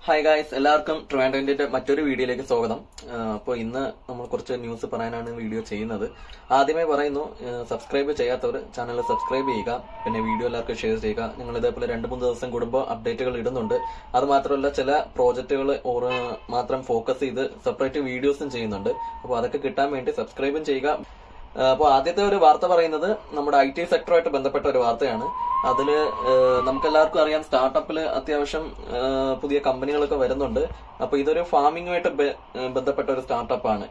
hi guys എല്ലാവർക്കും ട്രിവാൻഡ്രന്റിന്റെ മറ്റൊരു വീഡിയോയിലേക്ക് സ്വാഗതം അപ്പോൾ ഇന്ന് നമ്മൾ കുറച്ച് ന്യൂസ് പറയാനാണ് വീഡിയോ ചെയ്യുന്നത് ആദ്യമേ പറയുന്നു സബ്സ്ക്രൈബ് ചെയ്യാത്തവർ ചാനൽ സബ്സ്ക്രൈബ് ചെയ്യുക പിന്നെ വീഡിയോ എല്ലാവർക്കും ഷെയർ ചെയ്യുക ഞങ്ങൾ ഇതേപോലെ രണ്ട് മൂന്ന് ദിവസം കൂടുമ്പോൾ അപ്ഡേറ്റുകൾ ഇടുന്നുണ്ട് അത് മാത്രമല്ല ചില പ്രോജക്റ്റുകൾ മാത്രം ഫോക്കസ് ചെയ്ത് സെപ്പറേറ്റ് വീഡിയോസും ചെയ്യുന്നുണ്ട് അപ്പോൾ അതൊക്കെ കിട്ടാൻ വേണ്ടി സബ്സ്ക്രൈബും ചെയ്യുക അപ്പോൾ ആദ്യത്തെ ഒരു വാർത്ത പറയുന്നത് നമ്മുടെ ഐ ടി സെക്ടറുമായിട്ട് ബന്ധപ്പെട്ട ഒരു വാർത്തയാണ് അതില് നമുക്കെല്ലാവർക്കും അറിയാം സ്റ്റാർട്ടപ്പിൽ അത്യാവശ്യം ഏഹ്, പുതിയ കമ്പനികളൊക്കെ വരുന്നുണ്ട് അപ്പൊ ഇതൊരു ഫാമിങ്ങുമായിട്ട് ബെ- ഏഹ് ബന്ധപ്പെട്ട ഒരു സ്റ്റാർട്ടപ്പാണ്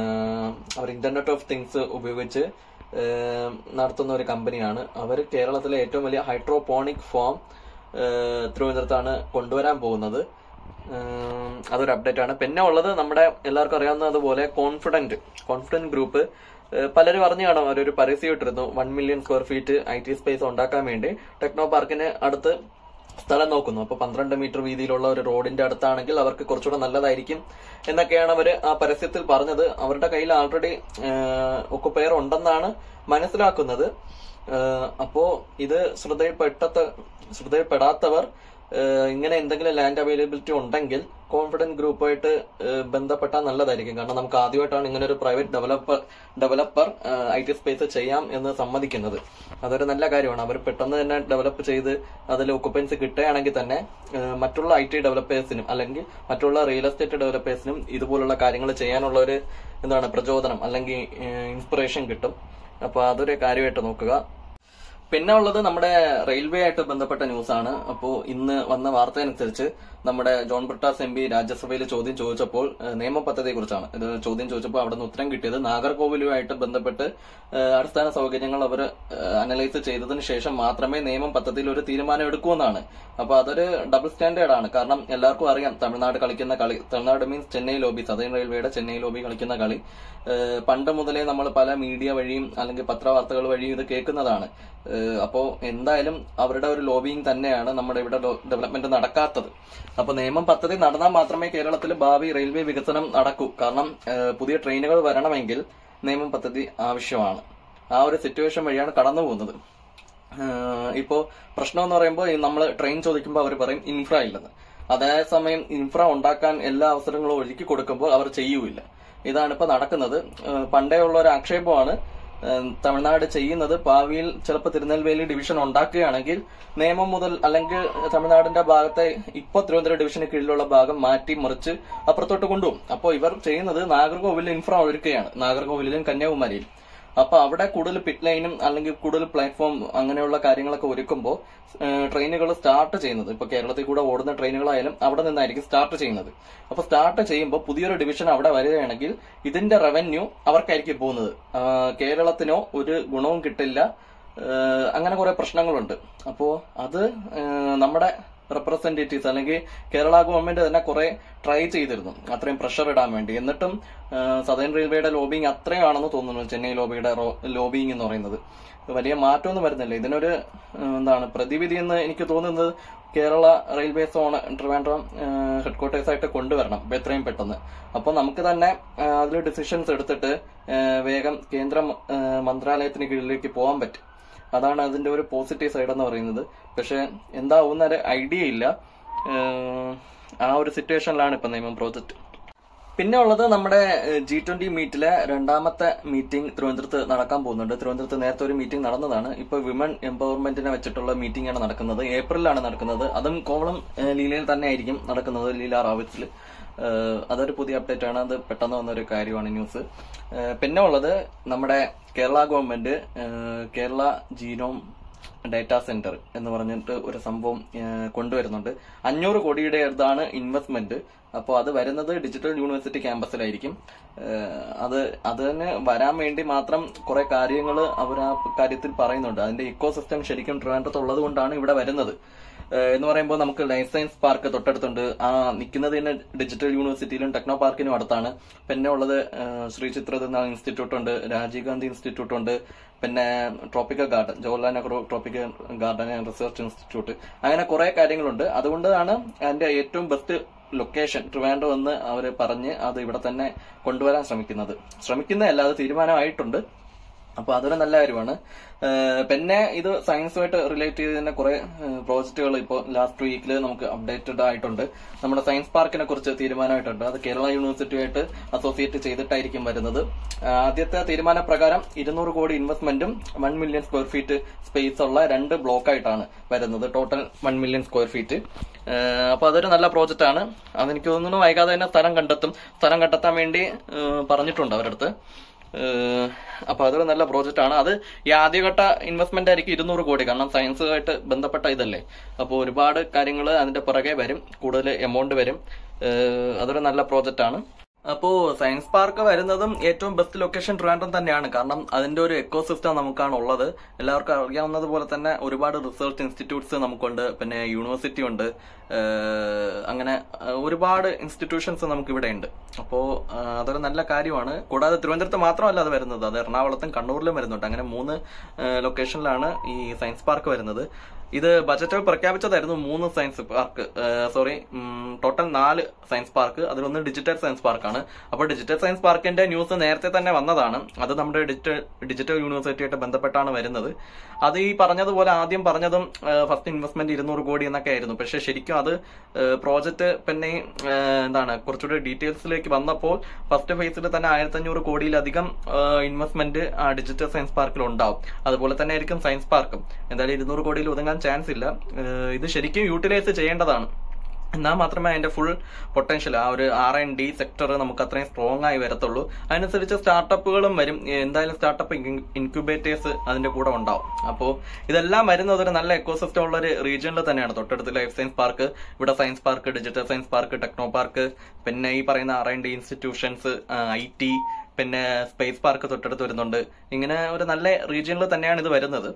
അവർ ഇന്റർനെറ്റ് ഓഫ് തിങ്സ് ഉപയോഗിച്ച് ഏഹ്, നടത്തുന്ന ഒരു കമ്പനിയാണ് അവർ കേരളത്തിലെ ഏറ്റവും വലിയ ഹൈഡ്രോപോണിക് ഫാം തിരുവനന്തപുരത്താണ് കൊണ്ടുവരാൻ പോകുന്നത് ഉം, അതൊരു അപ്ഡേറ്റ് ആണ് പിന്നെ ഉള്ളത് നമ്മുടെ എല്ലാവർക്കും അറിയാവുന്നതുപോലെ കോൺഫിഡന്റ് കോൺഫിഡന്റ് ഗ്രൂപ്പ് ഏഹ്, പലരും അറിഞ്ഞു കാണും അവരൊരു പരസ്യം ഇട്ടിരുന്നു one million square feet I T space ഉണ്ടാക്കാൻ വേണ്ടി ടെക്നോ പാർക്കിന് അടുത്ത് സ്ഥലം നോക്കുന്നു അപ്പൊ പന്ത്രണ്ട് മീറ്റർ വീതിയിലുള്ള ഒരു റോഡിന്റെ അടുത്താണെങ്കിൽ അവർക്ക് കുറച്ചുകൂടെ നല്ലതായിരിക്കും എന്നൊക്കെയാണ് അവർ ആ പരസ്യത്തിൽ പറഞ്ഞത് അവരുടെ കയ്യിൽ ആൾറെഡി ഒക്കുപെയർ ഉണ്ടെന്നാണ് മനസ്സിലാക്കുന്നത് ഏഹ്, അപ്പോ ഇത് ശ്രദ്ധയിൽപ്പെട്ട ശ്രദ്ധയിൽപ്പെടാത്തവർ ഏഹ്, ഇങ്ങനെ എന്തെങ്കിലും ലാൻഡ് അവൈലബിലിറ്റി ഉണ്ടെങ്കിൽ കോൺഫിഡന്റ് ഗ്രൂപ്പായിട്ട് ഏഹ്, ബന്ധപ്പെട്ടാൽ നല്ലതായിരിക്കും കാരണം നമുക്ക് ആദ്യമായിട്ടാണ് ഇങ്ങനെ ഒരു private developer developer I T space ചെയ്യാം എന്ന് സമ്മതിക്കുന്നത് അതൊരു നല്ല കാര്യമാണ് അവർ പെട്ടെന്ന് തന്നെ ഡെവലപ്പ് ചെയ്ത് അതിൽ ഒക്കുപ്പൻസി കിട്ടുകയാണെങ്കിൽ തന്നെ ഏഹ്, മറ്റുള്ള ഐ ടി ഡെവലപ്പേഴ്സിനും അല്ലെങ്കിൽ മറ്റുള്ള റിയൽ എസ്റ്റേറ്റ് ഡെവലപ്പേഴ്സിനും ഇതുപോലുള്ള കാര്യങ്ങൾ ചെയ്യാനുള്ള ഒരു എന്താണ് പ്രചോദനം അല്ലെങ്കിൽ ഇൻസ്പിറേഷൻ കിട്ടും അപ്പൊ അതൊരു കാര്യമായിട്ട് നോക്കുക പിന്നെ ഉള്ളത് നമ്മുടെ റെയിൽവേ ആയിട്ട് ബന്ധപ്പെട്ട ന്യൂസാണ് അപ്പോൾ ഇന്ന് വന്ന വാർത്ത അനുസരിച്ച് നമ്മുടെ ജോൺ ബ്രിട്ടാസ് എം പി രാജ്യസഭയിൽ ചോദ്യം ചോദിച്ചപ്പോൾ ഏഹ്, നിയമ പദ്ധതിയെ കുറിച്ചാണ് ഇത് ചോദ്യം ചോദിച്ചപ്പോൾ അവിടെ നിന്ന് ഉത്തരം കിട്ടിയത് നാഗർകോവിലുമായിട്ട് ബന്ധപ്പെട്ട് ഏഹ്, അടിസ്ഥാന സൗകര്യങ്ങൾ അവർ അനലൈസ് ചെയ്തതിന് ശേഷം മാത്രമേ നിയമം പദ്ധതിയിൽ ഒരു തീരുമാനം എടുക്കൂന്നാണ് അപ്പൊ അതൊരു ഡബിൾ സ്റ്റാൻഡേർഡ് ആണ് കാരണം എല്ലാവർക്കും അറിയാം തമിഴ്നാട് കളിക്കുന്ന കളി Tamil Nadu means Chennai lobby southern റെയിൽവേയുടെ ചെന്നൈ ലോബി കളിക്കുന്ന കളി ഏഹ്, പണ്ട് മുതലേ നമ്മൾ പല മീഡിയ വഴിയും അല്ലെങ്കിൽ പത്രവാർത്തകൾ വഴിയും ഇത് കേൾക്കുന്നതാണ് ഏഹ്, അപ്പോ എന്തായാലും അവരുടെ ഒരു ലോബിയിങ് തന്നെയാണ് നമ്മുടെ ഇവിടെ ഡെവലപ്മെന്റ് നടക്കാത്തത് അപ്പൊ നിയമം പദ്ധതി നടന്നാൽ മാത്രമേ കേരളത്തിൽ ഭാവി റെയിൽവേ വികസനം നടക്കൂ കാരണം ഏഹ്, പുതിയ ട്രെയിനുകൾ വരണമെങ്കിൽ നിയമം പദ്ധതി ആവശ്യമാണ് ആ ഒരു സിറ്റുവേഷൻ വഴിയാണ് കടന്നു പോകുന്നത് ഏഹ് ഇപ്പോ പ്രശ്നം എന്ന് പറയുമ്പോൾ നമ്മൾ ട്രെയിൻ ചോദിക്കുമ്പോൾ അവർ പറയും ഇൻഫ്ര ഇല്ലെന്ന് അതേസമയം ഇൻഫ്ര ഉണ്ടാക്കാൻ എല്ലാ അവസരങ്ങളും ഒരുക്കി കൊടുക്കുമ്പോൾ അവർ ചെയ്യൂല ഇതാണ് ഇപ്പൊ നടക്കുന്നത് ഏഹ് പണ്ടേ ഉള്ള ഒരു ആക്ഷേപമാണ് ഏഹ് തമിഴ്നാട് ചെയ്യുന്നത് ഭാവിയിൽ ചിലപ്പോൾ തിരുനെൽവേലി ഡിവിഷൻ ഉണ്ടാക്കുകയാണെങ്കിൽ നിയമം മുതൽ അല്ലെങ്കിൽ തമിഴ്നാടിന്റെ ഭാഗത്തെ ഇപ്പൊ തിരുവനന്തപുരം ഡിവിഷന് കീഴിലുള്ള ഭാഗം മാറ്റി മറിച്ച് അപ്പുറത്തോട്ട് കൊണ്ടുപോകും അപ്പോൾ ഇവർ ചെയ്യുന്നത് നാഗർകോവിലിൽ ഇൻഫ്ര ഒരുക്കുകയാണ് നാഗർകോവിലിലും കന്യാകുമാരിയിലും അപ്പൊ അവിടെ കൂടുതൽ പിറ്റ് ലൈനും അല്ലെങ്കിൽ കൂടുതൽ പ്ലാറ്റ്ഫോം അങ്ങനെയുള്ള കാര്യങ്ങളൊക്കെ ഒരുക്കുമ്പോൾ ട്രെയിനുകൾ സ്റ്റാർട്ട് ചെയ്യുന്നത് ഇപ്പൊ കേരളത്തിൽ കൂടെ ഓടുന്ന ട്രെയിനുകളായാലും അവിടെ നിന്നായിരിക്കും സ്റ്റാർട്ട് ചെയ്യുന്നത് അപ്പൊ സ്റ്റാർട്ട് ചെയ്യുമ്പോൾ പുതിയൊരു ഡിവിഷൻ അവിടെ വരികയാണെങ്കിൽ ഇതിന്റെ റവന്യൂ അവർക്കായിരിക്കും പോകുന്നത് ആ, കേരളത്തിനോ ഒരു ഗുണവും കിട്ടില്ല ആ, അങ്ങനെ കുറെ പ്രശ്നങ്ങളുണ്ട് അപ്പോ അത് ആ, നമ്മുടെ റെപ്രസെന്റേറ്റീവ്സ് അല്ലെങ്കിൽ കേരള ഗവൺമെന്റ് തന്നെ കുറെ ട്രൈ ചെയ്തിരുന്നു അത്രയും പ്രഷർ ഇടാൻ വേണ്ടി എന്നിട്ടും സദേൺ റെയിൽവേയുടെ ലോബിങ് അത്രയാണെന്ന് തോന്നുന്നു ചെന്നൈ ലോബിയുടെ ലോബിങ് എന്ന് പറയുന്നത് വലിയ മാറ്റമൊന്നും വരുന്നില്ല ഇതിനൊരു ആ, എന്താണ് പ്രതിവിധി എന്ന് എനിക്ക് തോന്നുന്നത് Kerala railway zone Trivandrum headquarters ആയിട്ട് കൊണ്ടുവരണം ഇപ്പൊ എത്രയും പെട്ടെന്ന് അപ്പൊ നമുക്ക് തന്നെ അതിൽ ഡിസിഷൻസ് എടുത്തിട്ട് ആ, വേഗം കേന്ദ്ര ആ, മന്ത്രാലയത്തിന് കീഴിലേക്ക് പോകാൻ പറ്റും അതാണ് അതിന്റെ ഒരു പോസിറ്റീവ് സൈഡ് എന്ന് പറയുന്നത് പക്ഷെ എന്താവുന്ന ഒരു ഐഡിയ ഇല്ല ഏഹ് ആ ഒരു സിറ്റുവേഷനിലാണ് ഇപ്പൊ നിയമം പ്രോജക്റ്റ് പിന്നെ ഉള്ളത് നമ്മുടെ ജി ട്വന്റി മീറ്റിലെ രണ്ടാമത്തെ മീറ്റിംഗ് തിരുവനന്തപുരത്ത് നടക്കാൻ പോകുന്നുണ്ട് തിരുവനന്തപുരത്ത് നേരത്തെ ഒരു മീറ്റിംഗ് നടന്നതാണ് ഇപ്പൊ വിമൻ എംപവർമെന്റിനെ വെച്ചിട്ടുള്ള മീറ്റിംഗ് ആണ് നടക്കുന്നത് ഏപ്രിലാണ് നടക്കുന്നത് അതും കോവളം ഏഹ് ലീലയിൽ തന്നെ ആയിരിക്കും നടക്കുന്നത് ലീല റാവിറ്റ്സിൽ ഏഹ് അതൊരു പുതിയ അപ്ഡേറ്റ് ആണ് അത് പെട്ടെന്ന് വന്നൊരു കാര്യമാണ് ന്യൂസ് ഏഹ് പിന്നെ ഉള്ളത് നമ്മുടെ കേരള ഗവൺമെന്റ് ഏഹ് കേരള ജീനോം ഡാറ്റാ സെന്റർ എന്ന് പറഞ്ഞിട്ട് ഒരു സംഭവം ഏഹ് കൊണ്ടുവരുന്നുണ്ട് അഞ്ഞൂറ് കോടിയുടെ അടുത്താണ് ഇൻവെസ്റ്റ്മെന്റ് അപ്പോൾ അത് വരുന്നത് ഡിജിറ്റൽ യൂണിവേഴ്സിറ്റി ക്യാമ്പസിലായിരിക്കും ഏഹ് അത് അതിന് വരാൻ വേണ്ടി മാത്രം കുറെ കാര്യങ്ങൾ അവർ ആ കാര്യത്തിൽ പറയുന്നുണ്ട് അതിന്റെ ഇക്കോ സിസ്റ്റം ശരിക്കും ട്രിവാൻഡ്രത്ത് ഉള്ളത് കൊണ്ടാണ് ഇവിടെ വരുന്നത് ഏഹ് എന്ന് പറയുമ്പോൾ നമുക്ക് ലൈഫ് സയൻസ് പാർക്ക് തൊട്ടടുത്തുണ്ട് ആ നിൽക്കുന്നത് തന്നെ ഡിജിറ്റൽ യൂണിവേഴ്സിറ്റിയിലും ടെക്നോ പാർക്കിനും അടുത്താണ് പിന്നെ ഉള്ളത് ഏഹ് ശ്രീ ചിത്രതിരുനാൾ ഇൻസ്റ്റിറ്റ്യൂട്ട് ഉണ്ട് രാജീവ് ഗാന്ധി ഇൻസ്റ്റിറ്റ്യൂട്ട് ഉണ്ട് പിന്നെ tropical garden Jawaharlal Nehru tropical garden and research institute അങ്ങനെ കുറെ കാര്യങ്ങളുണ്ട് അതുകൊണ്ടാണ് അതിന്റെ ഏറ്റവും ബെസ്റ്റ് ലൊക്കേഷൻ ട്രിവാൻഡ്രം എന്ന് അവർ പറഞ്ഞ് അത് ഇവിടെ തന്നെ കൊണ്ടുവരാൻ ശ്രമിക്കുന്നത് ശ്രമിക്കുന്നതല്ല അത് തീരുമാനമായിട്ടുണ്ട് അപ്പൊ അതൊരു നല്ല കാര്യമാണ് ഏഹ് പിന്നെ ഇത് സയൻസുമായിട്ട് റിലേറ്റ് ചെയ്ത് തന്നെ കുറെ പ്രോജക്റ്റുകൾ ഇപ്പോൾ ലാസ്റ്റ് വീക്കിൽ നമുക്ക് അപ്ഡേറ്റഡ് ആയിട്ടുണ്ട് നമ്മുടെ സയൻസ് പാർക്കിനെ കുറിച്ച് തീരുമാനമായിട്ടുണ്ട് അത് കേരള യൂണിവേഴ്സിറ്റിയുമായിട്ട് അസോസിയേറ്റ് ചെയ്തിട്ടായിരിക്കും വരുന്നത് ആഹ് ആദ്യത്തെ തീരുമാനപ്രകാരം ഇരുന്നൂറ് കോടി ഇൻവെസ്റ്റ്മെന്റും one million square feet space ഉള്ള രണ്ട് ബ്ലോക്ക് ആയിട്ടാണ് വരുന്നത് total one million square feet അപ്പൊ അതൊരു നല്ല പ്രോജക്റ്റ് ആണ് അതെനിക്ക് തോന്നുന്നു വൈകാതെ തന്നെ സ്ഥലം കണ്ടെത്തും സ്ഥലം കണ്ടെത്താൻ വേണ്ടി ഏഹ് പറഞ്ഞിട്ടുണ്ട് അവരുടെ അടുത്ത് ഏഹ് അപ്പൊ അതൊരു നല്ല പ്രോജക്റ്റ് ആണ് അത് ഈ ആദ്യഘട്ട ഇൻവെസ്റ്റ്മെന്റ് ആയിരിക്കും ഇരുന്നൂറ് കോടി കാരണം സയൻസുമായിട്ട് ബന്ധപ്പെട്ട ഇതല്ലേ അപ്പോൾ ഒരുപാട് കാര്യങ്ങൾ അതിന്റെ പുറകെ വരും കൂടുതൽ എമൗണ്ട് വരും ഏഹ് അതൊരു നല്ല പ്രോജക്റ്റ് ആണ് അപ്പോ സയൻസ് പാർക്ക് വരുന്നതും ഏറ്റവും ബെസ്റ്റ് ലൊക്കേഷൻ ട്രിവാൻഡ്രം തന്നെയാണ് കാരണം അതിന്റെ ഒരു എക്കോ സിസ്റ്റം നമുക്കാണ് ഉള്ളത് എല്ലാവർക്കും അറിയാവുന്നത് പോലെ തന്നെ ഒരുപാട് റിസർച്ച് ഇൻസ്റ്റിറ്റ്യൂട്ട്സ് നമുക്കുണ്ട് പിന്നെ യൂണിവേഴ്സിറ്റി ഉണ്ട് ഏഹ് അങ്ങനെ ഏഹ് ഒരുപാട് ഇൻസ്റ്റിറ്റ്യൂഷൻസ് നമുക്ക് ഇവിടെ ഉണ്ട് അപ്പോ ഏഹ് അതൊരു നല്ല കാര്യമാണ് കൂടാതെ തിരുവനന്തപുരത്ത് മാത്രമല്ല അത് വരുന്നത് അത് എറണാകുളത്തും കണ്ണൂരിലും വരുന്നുണ്ട് അങ്ങനെ മൂന്ന് ഏഹ് ലൊക്കേഷനിലാണ് ഈ സയൻസ് പാർക്ക് വരുന്നത് ഇത് ബജറ്റിൽ പ്രഖ്യാപിച്ചതായിരുന്നു മൂന്ന് സയൻസ് പാർക്ക് സോറി ടോട്ടൽ നാല് സയൻസ് പാർക്ക് അതിലൊന്ന് ഡിജിറ്റൽ സയൻസ് പാർക്കാണ് അപ്പോൾ ഡിജിറ്റൽ സയൻസ് പാർക്കിന്റെ ന്യൂസ് നേരത്തെ തന്നെ വന്നതാണ് അത് നമ്മുടെ ഡിജിറ്റൽ ഡിജിറ്റൽ യൂണിവേഴ്സിറ്റിയായിട്ട് ബന്ധപ്പെട്ടാണ് വരുന്നത് അത് ഈ പറഞ്ഞതുപോലെ ആദ്യം പറഞ്ഞതും ഫസ്റ്റ് ഇൻവെസ്റ്റ്മെന്റ് ഇരുന്നൂറ് കോടി എന്നൊക്കെ ആയിരുന്നു പക്ഷെ ശരിക്കും അത് പ്രോജക്റ്റ് പിന്നെ ഏഹ്, എന്താണ് കുറച്ചുകൂടി ഡീറ്റെയിൽസിലേക്ക് വന്നപ്പോൾ ഫസ്റ്റ് ഫേസിൽ തന്നെ ആയിരത്തി അഞ്ഞൂറ് കോടിയിലധികം ഇൻവെസ്റ്റ്മെന്റ് ആ ഡിജിറ്റൽ സയൻസ് പാർക്കിൽ ഉണ്ടാവും അതുപോലെ തന്നെ ആയിരിക്കും സയൻസ് പാർക്കും എന്തായാലും ഇരുന്നൂറ് കോടിയിൽ ഒതുങ്ങാൻ ചാൻസ് ഇല്ല ഏഹ്, ഇത് ശരിക്കും യൂട്ടിലൈസ് ചെയ്യേണ്ടതാണ് എന്നാൽ മാത്രമേ അതിന്റെ ഫുൾ പൊട്ടൻഷ്യൽ ആ ഒരു ആർ എൻ ഡി സെക്ടർ നമുക്ക് അത്രയും സ്ട്രോങ് ആയി വരത്തുള്ളൂ അതിനനുസരിച്ച് സ്റ്റാർട്ടപ്പുകളും വരും എന്തായാലും സ്റ്റാർട്ടപ്പ് ഇൻക്യുബേറ്റേഴ്സ് അതിന്റെ കൂടെ ഉണ്ടാവും അപ്പോൾ ഇതെല്ലാം വരുന്നത് ഒരു നല്ല എക്കോസിസ്റ്റം ഉള്ള ഒരു റീജിയനിൽ തന്നെയാണ് തൊട്ടടുത്ത് ലൈഫ് സയൻസ് പാർക്ക് ഇവിടെ science park digital science park techno park പിന്നെ ഈ പറയുന്ന R N D institutions I T പിന്നെ സ്പേസ് പാർക്ക് തൊട്ടടുത്ത് വരുന്നുണ്ട് ഇങ്ങനെ ഒരു നല്ല റീജിയനിൽ തന്നെയാണ് ഇത് വരുന്നത്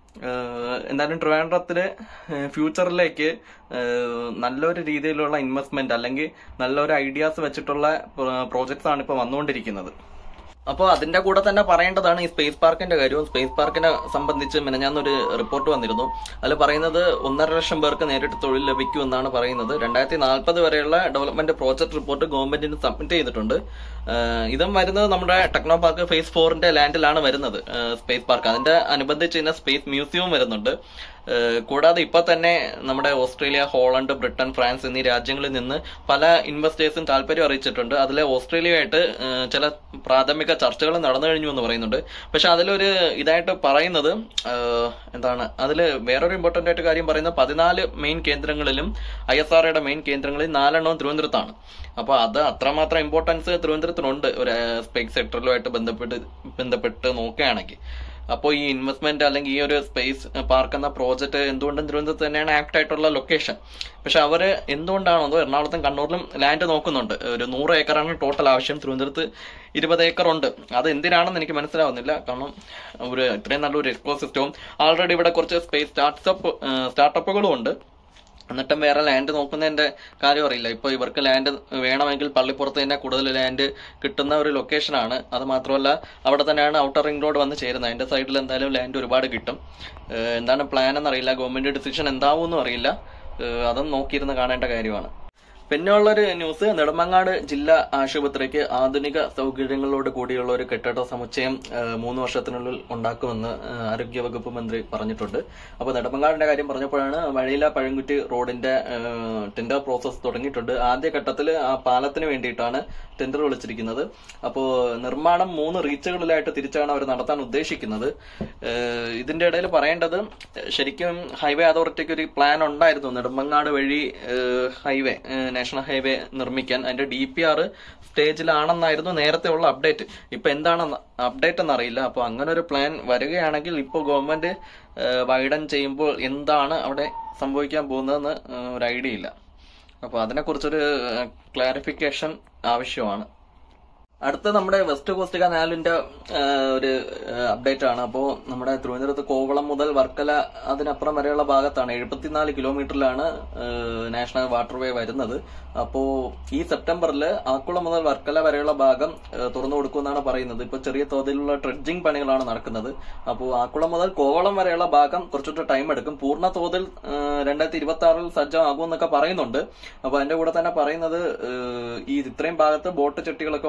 ഏഹ് എന്തായാലും ട്രിവാൻഡ്രത്തില് ഫ്യൂച്ചറിലേക്ക് ഏഹ് നല്ലൊരു രീതിയിലുള്ള ഇൻവെസ്റ്റ്മെന്റ് അല്ലെങ്കിൽ നല്ലൊരു ഐഡിയാസ് വെച്ചിട്ടുള്ള പ്രോജക്ട്സ് ആണ് ഇപ്പോൾ വന്നുകൊണ്ടിരിക്കുന്നത് അപ്പോൾ അതിന്റെ കൂടെ തന്നെ പറയേണ്ടതാണ് ഈ സ്പേസ് പാർക്കിന്റെ കാര്യവും സ്പേസ് പാർക്കിനെ സംബന്ധിച്ച് മിനഞ്ഞാന്നൊരു റിപ്പോർട്ട് വന്നിരുന്നു അതിൽ പറയുന്നത് ഒന്നര ലക്ഷം പേർക്ക് നേരിട്ട് തൊഴിൽ ലഭിക്കുമെന്നാണ് പറയുന്നത് രണ്ടായിരത്തി നാൽപ്പത് വരെയുള്ള ഡെവലപ്മെന്റ് പ്രോജക്ട് റിപ്പോർട്ട് ഗവൺമെന്റിന് സബ്മിറ്റ് ചെയ്തിട്ടുണ്ട് ഏഹ് ഇതും വരുന്നത് നമ്മുടെ ടെക്നോ പാർക്ക് ഫേസ് ഫോറിന്റെ ലാൻഡിലാണ് വരുന്നത് ഏഹ് സ്പേസ് പാർക്ക് അതിന്റെ അനുബന്ധിച്ച് തന്നെ സ്പേസ് മ്യൂസിയവും വരുന്നുണ്ട് ഏഹ് കൂടാതെ ഇപ്പൊ തന്നെ നമ്മുടെ ഓസ്ട്രേലിയ ഹോളണ്ട് ബ്രിട്ടൻ ഫ്രാൻസ് എന്നീ രാജ്യങ്ങളിൽ നിന്ന് പല ഇൻവെസ്റ്റേഴ്സും താല്പര്യം അറിയിച്ചിട്ടുണ്ട് അതിലെ ഓസ്ട്രേലിയയായിട്ട് ഏഹ് ചില പ്രാഥമിക ചർച്ചകൾ നടന്നു കഴിഞ്ഞു എന്ന് പറയുന്നുണ്ട് പക്ഷെ അതിലൊരു ഇതായിട്ട് പറയുന്നത് ഏഹ് എന്താണ് അതിൽ വേറൊരു ഇമ്പോർട്ടന്റ് ആയിട്ട് കാര്യം പറയുന്നത് പതിനാല് മെയിൻ കേന്ദ്രങ്ങളിലും ഐ എസ് ആർ മെയിൻ കേന്ദ്രങ്ങളിൽ നാലെണ്ണവും തിരുവനന്തപുരത്താണ് അപ്പൊ അത് അത്രമാത്രം ഇമ്പോർട്ടൻസ് തിരുവനന്തപുരത്തിനുണ്ട് ഒരു സ്പേസ് സെക്ടറിലുമായിട്ട് ബന്ധപ്പെട്ട് ബന്ധപ്പെട്ട് നോക്കുകയാണെങ്കിൽ അപ്പോൾ ഈ ഇൻവെസ്റ്റ്മെന്റ് അല്ലെങ്കിൽ ഈ ഒരു സ്പേസ് പാർക്ക് എന്ന പ്രോജക്റ്റ് എന്തുകൊണ്ടും തിരുവനന്തപുരത്ത് തന്നെയാണ് ആപ്റ്റ് ആയിട്ടുള്ള ലൊക്കേഷൻ പക്ഷെ അവര് എന്തുകൊണ്ടാണെന്നോ എറണാകുളത്തും കണ്ണൂരിലും ലാൻഡ് നോക്കുന്നുണ്ട് ഒരു നൂറ് ഏക്കറാണ് ടോട്ടൽ ആവശ്യം തിരുവനന്തപുരത്ത് ഇരുപത് ഏക്കർ ഉണ്ട് അത് എന്തിനാണെന്ന് എനിക്ക് മനസ്സിലാവുന്നില്ല കാരണം ഒരു ഇത്രയും നല്ലൊരു എക്കോ സിസ്റ്റവും ആൾറെഡി ഇവിടെ കുറച്ച് സ്പേസ് സ്റ്റാർട്ടപ്പ് സ്റ്റാർട്ടപ്പുകളും ഉണ്ട് എന്നിട്ടും വേറെ ലാൻഡ് നോക്കുന്നതിന്റെ കാര്യം അറിയില്ല ഇപ്പൊ ഇവർക്ക് ലാൻഡ് വേണമെങ്കിൽ പള്ളിപ്പുറത്ത് തന്നെ കൂടുതൽ ലാൻഡ് കിട്ടുന്ന ഒരു ലൊക്കേഷനാണ് അത് മാത്രമല്ല അവിടെ തന്നെയാണ് ഔട്ടർ റിംഗ് റോഡ് വന്ന് ചേരുന്നത് അതിന്റെ സൈഡിൽ എന്തായാലും ലാൻഡ് ഒരുപാട് കിട്ടും ഏഹ് എന്താണ് പ്ലാൻ എന്നറിയില്ല ഗവൺമെന്റ് ഡിസിഷൻ എന്താവും അറിയില്ല ഏഹ് അതും നോക്കിയിരുന്ന് കാണേണ്ട കാര്യമാണ് പിന്നെ ഉള്ളൊരു ന്യൂസ് നെടുമങ്ങാട് ജില്ലാ ആശുപത്രിക്ക് ആധുനിക സൗകര്യങ്ങളോട് കൂടിയുള്ള ഒരു കെട്ടിട സമുച്ചയം ഏഹ്, മൂന്ന് വർഷത്തിനുള്ളിൽ ഉണ്ടാക്കുമെന്ന് ഏഹ്, ആരോഗ്യവകുപ്പ് മന്ത്രി പറഞ്ഞിട്ടുണ്ട് അപ്പോൾ നെടുമങ്ങാടിന്റെ കാര്യം പറഞ്ഞപ്പോഴാണ് വഴിയില പഴങ്കുറ്റി റോഡിന്റെ ടെൻഡർ പ്രോസസ് തുടങ്ങിയിട്ടുണ്ട് ആദ്യ ഘട്ടത്തിൽ ആ പാലത്തിന് വേണ്ടിയിട്ടാണ് ടെൻഡർ വിളിച്ചിരിക്കുന്നത് അപ്പോൾ നിർമ്മാണം മൂന്ന് റീച്ചുകളിലായിട്ട് തിരിച്ചാണ് അവർ നടത്താൻ ഉദ്ദേശിക്കുന്നത് ഏഹ്, ഇതിന്റെ ഇടയിൽ പറയേണ്ടത് ശരിക്കും ഹൈവേ അതോറിറ്റിക്ക് ഒരു പ്ലാൻ ഉണ്ടായിരുന്നു നെടുമങ്ങാട് വഴി ഏഹ്, ഹൈവേ ഏഹ്, നാഷണൽ ഹൈവേ നിർമ്മിക്കാൻ അതിന്റെ ഡി പി ആർ സ്റ്റേജിലാണെന്നായിരുന്നു നേരത്തെ ഉള്ള അപ്ഡേറ്റ് ഇപ്പൊ എന്താണ് അപ്ഡേറ്റ് എന്നറിയില്ല അപ്പൊ അങ്ങനെ ഒരു പ്ലാൻ വരികയാണെങ്കിൽ ഇപ്പോൾ ഗവൺമെന്റ് വൈഡൻ ചെയ്യുമ്പോൾ എന്താണ് അവിടെ സംഭവിക്കാൻ പോകുന്നതെന്ന് ഏഹ്, ഒരു ഐഡിയ ഇല്ല അപ്പൊ അതിനെക്കുറിച്ചൊരു ക്ലാരിഫിക്കേഷൻ ആവശ്യമാണ് അടുത്ത നമ്മുടെ വെസ്റ്റ് കോസ്റ്റ് കനാലിന്റെ ആ, ഒരു അപ്ഡേറ്റ് ആണ് അപ്പോൾ നമ്മുടെ തിരുവനന്തപുരത്ത് കോവളം മുതൽ വർക്കല അതിനപ്പുറം വരെയുള്ള ഭാഗത്താണ് എഴുപത്തിനാല് കിലോമീറ്ററിലാണ് ആ, നാഷണൽ വാട്ടർവേ വരുന്നത് അപ്പോൾ ഈ സെപ്റ്റംബറിൽ ആക്കുളം മുതൽ വർക്കല വരെയുള്ള ഭാഗം ആ, തുറന്നു കൊടുക്കുമെന്നാണ് പറയുന്നത് ഇപ്പൊ ചെറിയ തോതിലുള്ള ട്രെഡ്ജിങ് പണികളാണ് നടക്കുന്നത് അപ്പോൾ ആക്കുളം മുതൽ കോവളം വരെയുള്ള ഭാഗം കുറച്ചുകൂടെ ടൈം എടുക്കും പൂർണ്ണ തോതിൽ രണ്ടായിരത്തി ഇരുപത്തി ആറിൽ സജ്ജമാകും എന്നൊക്കെ പറയുന്നുണ്ട് അപ്പൊ അതിന്റെ കൂടെ തന്നെ പറയുന്നത് ഏഹ്, ഈ ഇത്രയും ഭാഗത്ത് ബോട്ട് ചെട്ടികളൊക്കെ ഉണ്ടാക്കുന്നുണ്ട്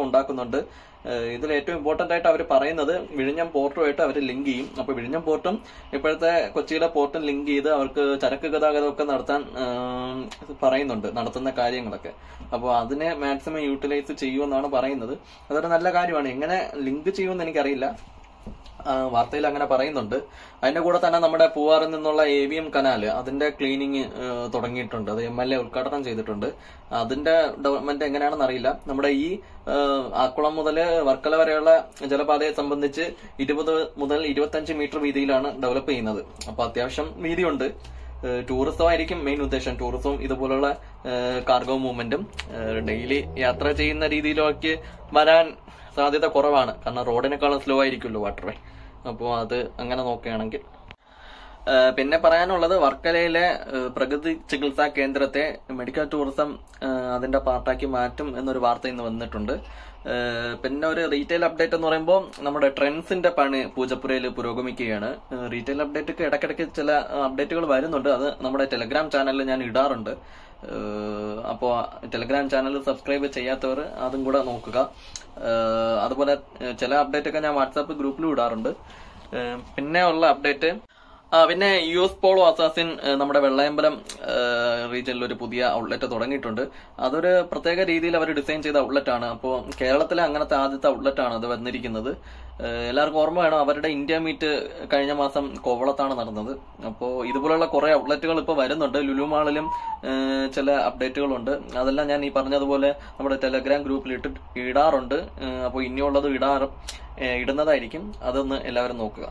പറയുന്നുണ്ട് ഏഹ് ഇതിൽ ഏറ്റവും ഇമ്പോർട്ടന്റ് ആയിട്ട് അവർ പറയുന്നത് വിഴിഞ്ഞം പോർട്ടുമായിട്ട് അവർ ലിങ്ക് ചെയ്യും അപ്പൊ വിഴിഞ്ഞം പോർട്ടും ഇപ്പോഴത്തെ കൊച്ചിയിലെ പോർട്ടും ലിങ്ക് ചെയ്ത് അവർക്ക് ചരക്ക് ഗതാഗതമൊക്കെ നടത്താൻ ഏഹ് പറയുന്നുണ്ട് നടത്തുന്ന കാര്യങ്ങളൊക്കെ അപ്പോൾ അതിനെ മാക്സിമം യൂട്ടിലൈസ് ചെയ്യുമെന്നാണ് പറയുന്നത് അതൊരു നല്ല കാര്യമാണ് എങ്ങനെ ലിങ്ക് ചെയ്യുമെന്ന് എനിക്കറിയില്ല ആ, വാർത്തയിൽ അങ്ങനെ പറയുന്നുണ്ട് അതിന്റെ കൂടെ തന്നെ നമ്മുടെ പൂവാറിൽ നിന്നുള്ള എ വി എം കനാല് അതിന്റെ ക്ലീനിങ് തുടങ്ങിയിട്ടുണ്ട് അത് എം എൽ എ ഉദ്ഘാടനം ചെയ്തിട്ടുണ്ട് അതിന്റെ ഡെവലപ്മെന്റ് എങ്ങനെയാണെന്ന് അറിയില്ല നമ്മുടെ ഈ ആ, ആക്കുളം മുതൽ വർക്കല വരെയുള്ള ജലപാതയെ സംബന്ധിച്ച് ഇരുപത് മുതൽ ഇരുപത്തഞ്ച് മീറ്റർ വീതിയിലാണ് ഡെവലപ്പ് ചെയ്യുന്നത് അപ്പൊ അത്യാവശ്യം വീതിയുണ്ട് ടൂറിസം ആയിരിക്കും മെയിൻ ഉദ്ദേശം ടൂറിസവും ഇതുപോലുള്ള കാർഗോ മൂവ്മെന്റും ഡെയിലി യാത്ര ചെയ്യുന്ന രീതിയിലേക്ക് വരാൻ സാധ്യത കുറവാണ് കാരണം റോഡിനേക്കാളും സ്ലോ ആയിരിക്കുമല്ലോ വാട്ടർ വേ അപ്പോൾ അത് അങ്ങനെ നോക്കുകയാണെങ്കിൽ ആ, പിന്നെ പറയാനുള്ളത് വർക്കലയിലെ ആ, പ്രകൃതി ചികിത്സാ കേന്ദ്രത്തെ മെഡിക്കൽ ടൂറിസം ആ, അതിന്റെ പാർട്ടാക്കി മാറ്റും എന്നൊരു വാർത്ത ഇന്ന് വന്നിട്ടുണ്ട് ആ, പിന്നെ ഒരു റീറ്റെയിൽ അപ്ഡേറ്റ് എന്ന് പറയുമ്പോൾ നമ്മുടെ ട്രെൻഡ്സിന്റെ പണി പൂജപ്പുരയിൽ പുരോഗമിക്കുകയാണ് റീറ്റെയിൽ അപ്ഡേറ്റ് ഇടയ്ക്കിടയ്ക്ക് ചില അപ്ഡേറ്റുകൾ വരുന്നുണ്ട് അത് നമ്മുടെ ടെലഗ്രാം ചാനലിൽ ഞാൻ ഇടാറുണ്ട് ഏഹ് അപ്പോ ടെലഗ്രാം ചാനൽ സബ്സ്ക്രൈബ് ചെയ്യാത്തവർ അതും കൂടെ നോക്കുക ഏഹ് അതുപോലെ ഏഹ് ചില അപ്ഡേറ്റ് ഒക്കെ ഞാൻ വാട്സാപ്പ് ഗ്രൂപ്പിലും ഇടാറുണ്ട് ഏഹ് പിന്നെ ഉള്ള അപ്ഡേറ്റ് ആ പിന്നെ യു എസ് പോളോ അസാസിൻ ഏഹ് നമ്മുടെ വെള്ളയമ്പലം റീജിയനിൽ ഒരു പുതിയ ഔട്ട്ലെറ്റ് തുടങ്ങിയിട്ടുണ്ട് അതൊരു പ്രത്യേക രീതിയിൽ അവർ ഡിസൈൻ ചെയ്ത ഔട്ട്ലെറ്റ് ആണ് അപ്പോൾ കേരളത്തിലെ അങ്ങനത്തെ ആദ്യത്തെ ഔട്ട്ലെറ്റ് ആണ് അത് വന്നിരിക്കുന്നത് ഏഹ് എല്ലാവർക്കും ഓർമ്മ വേണം അവരുടെ ഇന്ത്യ മീറ്റ് കഴിഞ്ഞ മാസം കോവളത്താണ് നടന്നത് അപ്പോൾ ഇതുപോലുള്ള കുറെ ഔട്ട്ലെറ്റുകൾ ഇപ്പോൾ വരുന്നുണ്ട് ലുലു മാളിലും ഏഹ് ചില അപ്ഡേറ്റുകളുണ്ട് അതെല്ലാം ഞാൻ ഈ പറഞ്ഞതുപോലെ നമ്മുടെ ടെലഗ്രാം ഗ്രൂപ്പിൽ ഇട്ട് ഇടാറുണ്ട് അപ്പോൾ ഇനിയുള്ളത് ഇടാറ് ഏഹ് ഇടുന്നതായിരിക്കും അതൊന്ന് എല്ലാവരും നോക്കുക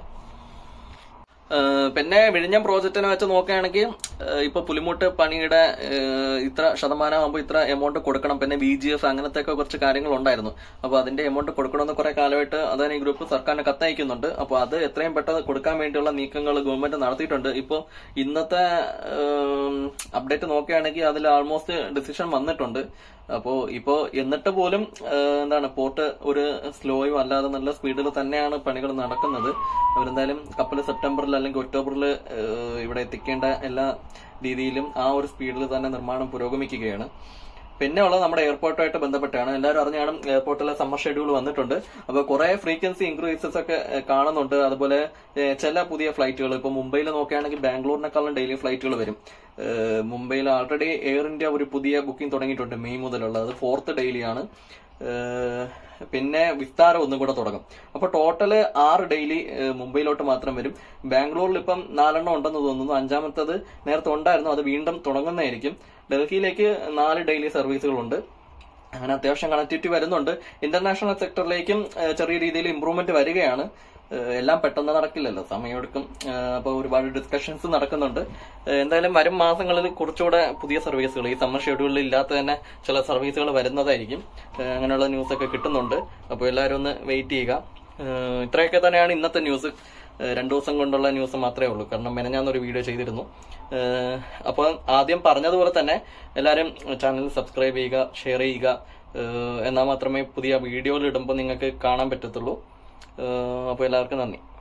ഏഹ് പിന്നെ വിഴിഞ്ഞം പ്രോജക്റ്റിനെ വെച്ച് നോക്കുകയാണെങ്കിൽ ഏഹ് ഇപ്പൊ പുലിമുട്ട് പണിയുടെ ഏഹ് ഇത്ര ശതമാനം ആകുമ്പോൾ ഇത്ര എമൗണ്ട് കൊടുക്കണം പിന്നെ ബി ജി എസ് അങ്ങനത്തെ ഒക്കെ കുറച്ച് കാര്യങ്ങൾ ഉണ്ടായിരുന്നു അപ്പോൾ അതിന്റെ എമൗണ്ട് കൊടുക്കണമെന്ന് കുറെ കാലമായിട്ട് അതിന് ഈ ഗ്രൂപ്പ് സർക്കാരിന് കത്തയക്കുന്നുണ്ട് അപ്പോൾ അത് എത്രയും പെട്ടെന്ന് കൊടുക്കാൻ വേണ്ടിയുള്ള നീക്കങ്ങൾ ഗവൺമെന്റ് നടത്തിയിട്ടുണ്ട് ഇപ്പോൾ ഇന്നത്തെ അപ്ഡേറ്റ് നോക്കുകയാണെങ്കിൽ അതിൽ ആൾമോസ്റ്റ് ഡിസിഷൻ വന്നിട്ടുണ്ട് അപ്പോ ഇപ്പോ എന്നിട്ട് പോലും ഏഹ് എന്താണ് പോർട്ട് ഒരു സ്ലോയും അല്ലാതെ നല്ല സ്പീഡിൽ തന്നെയാണ് പണികൾ നടക്കുന്നത് അവരെന്തായാലും കപ്പൽ സെപ്റ്റംബറിൽ അല്ലെങ്കിൽ ഒക്ടോബറിൽ ഏഹ് ഇവിടെ എത്തിക്കേണ്ട എല്ലാ രീതിയിലും ആ ഒരു സ്പീഡിൽ തന്നെ നിർമ്മാണം പുരോഗമിക്കുകയാണ് പിന്നെ ഉള്ളത് നമ്മുടെ എയർപോർട്ടുമായിട്ട് ബന്ധപ്പെട്ടാണ് എല്ലാവരും അറിഞ്ഞാണ് എയർപോർട്ടിലെ സമ്മർ ഷെഡ്യൂൾ വന്നിട്ടുണ്ട് അപ്പൊ കുറെ ഫ്രീക്വൻസി ഇൻക്രീസസ് ഒക്കെ ഏഹ്, കാണുന്നുണ്ട് അതുപോലെ ഏഹ്, ചില പുതിയ ഫ്ലൈറ്റുകൾ ഇപ്പൊ മുംബൈയിൽ നോക്കുകയാണെങ്കിൽ ബാംഗ്ലൂരിനെക്കാളും ഡെയിലി ഫ്ലൈറ്റുകൾ വരും ഏഹ്, മുംബൈയിൽ ആൾറെഡി എയർ ഇന്ത്യ ഒരു പുതിയ ബുക്കിംഗ് തുടങ്ങിയിട്ടുണ്ട് മെയ് മുതലുള്ളത് അത് ഫോർത്ത് ഡെയിലിയാണ് ഏഹ്, പിന്നെ വിസ്താരം ഒന്നും കൂടെ തുടങ്ങും അപ്പൊ ടോട്ടല് ആറ് ഡെയിലി ഏഹ്, മുംബൈയിലോട്ട് മാത്രം വരും ബാംഗ്ലൂരിൽ ഇപ്പം നാലെണ്ണം ഉണ്ടെന്ന് തോന്നുന്നു അഞ്ചാമത്തത് നേരത്തെ ഉണ്ടായിരുന്നു അത് വീണ്ടും തുടങ്ങുന്നതായിരിക്കും ഡൽഹിയിലേക്ക് നാല് ഡെയിലി സർവീസുകളുണ്ട് അങ്ങനെ അത്യാവശ്യം കണക്ടിവിറ്റി വരുന്നുണ്ട് ഇന്റർനാഷണൽ സെക്ടറിലേക്കും ഏഹ്, ചെറിയ രീതിയിൽ ഇമ്പ്രൂവ്മെന്റ് വരികയാണ് ഏഹ്, എല്ലാം പെട്ടെന്ന് നടക്കില്ലല്ലോ സമയമെടുക്കും അപ്പോൾ ഒരുപാട് ഡിസ്കഷൻസ് നടക്കുന്നുണ്ട് ഏഹ്, എന്തായാലും വരും മാസങ്ങളിൽ കുറച്ചുകൂടെ പുതിയ സർവീസുകൾ ഈ സമ്മർ ഷെഡ്യൂളിൽ ഇല്ലാത്ത തന്നെ ചില സർവീസുകൾ വരുന്നതായിരിക്കും ഏഹ്, അങ്ങനെയുള്ള ന്യൂസ് ഒക്കെ കിട്ടുന്നുണ്ട് അപ്പോൾ എല്ലാവരും ഒന്ന് വെയിറ്റ് ചെയ്യുക ഏഹ്, ഇത്രയൊക്കെ തന്നെയാണ് ഇന്നത്തെ ന്യൂസ് ഏഹ്, രണ്ടു ദിവസം കൊണ്ടുള്ള ന്യൂസ് മാത്രമേ ഉള്ളൂ കാരണം മെനഞ്ഞാന്നൊരു വീഡിയോ ചെയ്തിരുന്നു ഏഹ്, അപ്പോൾ ആദ്യം പറഞ്ഞതുപോലെ തന്നെ എല്ലാവരും ചാനൽ സബ്സ്ക്രൈബ് ചെയ്യുക ഷെയർ ചെയ്യുക ഏഹ്, എന്നാൽ മാത്രമേ പുതിയ വീഡിയോയിൽ ഇടുമ്പോൾ നിങ്ങൾക്ക് കാണാൻ പറ്റത്തുള്ളൂ ഏഹ്, അപ്പോൾ എല്ലാവർക്കും നന്ദി